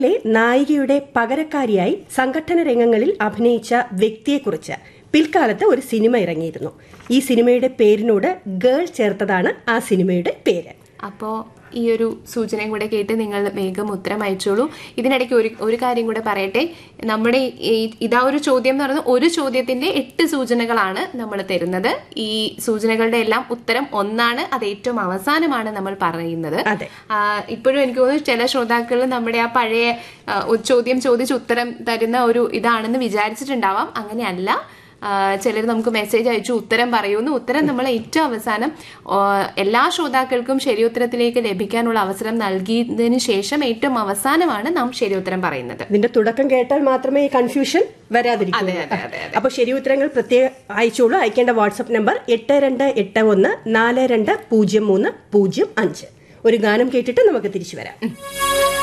ലെ നായികയുടെ പകരക്കാരിയായി സംഘടന രംഗങ്ങളിൽ അഭിനയിച്ച വ്യക്തിയെക്കുറിച്ച് പിൽക്കാലത്ത് ഒരു സിനിമ ഇറങ്ങിയിരുന്നു ഈ സിനിമയുടെ പേരിനോട് ഗേൾ ചേർത്തതാണ് ആ സിനിമയുടെ പേര് അപ്പോൾ ഈ ഒരു സൂചനയും കൂടെ കേട്ട് നിങ്ങൾ വേഗം ഉത്തരം അയച്ചോളൂ ഇതിനിടയ്ക്ക് ഒരു ഒരു കാര്യം കൂടെ പറയട്ടെ നമ്മുടെ ഈ ഇതാ ഒരു ചോദ്യം എന്ന് പറയുന്നത് ഒരു ചോദ്യത്തിന്റെ എട്ട് സൂചനകളാണ് നമ്മൾ തരുന്നത് ഈ സൂചനകളുടെ എല്ലാം ഉത്തരം ഒന്നാണ് അത് ഏറ്റവും അവസാനമാണ് നമ്മൾ പറയുന്നത് അതെ. ആ, ഇപ്പോഴും എനിക്ക് തോന്നുന്നു ചില ശ്രോതാക്കൾ നമ്മുടെ ആ പഴയ ആ, ഒരു ചോദ്യം ചോദിച്ച് ഉത്തരം തരുന്ന ഒരു ഇതാണെന്ന് വിചാരിച്ചിട്ടുണ്ടാവാം അങ്ങനെയല്ല ചിലർ നമുക്ക് മെസ്സേജ് അയച്ചു ഉത്തരം പറയുന്നു ഉത്തരം നമ്മൾ ഏറ്റവും അവസാനം ആ, എല്ലാ ശ്രോതാക്കൾക്കും ശരിയുത്തരത്തിലേക്ക് ലഭിക്കാനുള്ള അവസരം നൽകിയതിനു ശേഷം ഏറ്റവും അവസാനമാണ് നാം ശരിയുത്തരം പറയുന്നത് ഇതിന്റെ തുടക്കം കേട്ടാൽ മാത്രമേ ഈ കൺഫ്യൂഷൻ വരാതിരിക്കൂ അതെ, അതെ, അതെ, അപ്പൊ ശരി ഉത്തരങ്ങൾ പ്രത്യേകം അയച്ചോളൂ അയക്കേണ്ട വാട്സ്ആപ്പ് നമ്പർ എട്ട് രണ്ട് എട്ട് ഒന്ന് നാല് രണ്ട് പൂജ്യം മൂന്ന് പൂജ്യം അഞ്ച് ഒരു ഗാനം കേട്ടിട്ട് നമുക്ക് തിരിച്ചു വരാം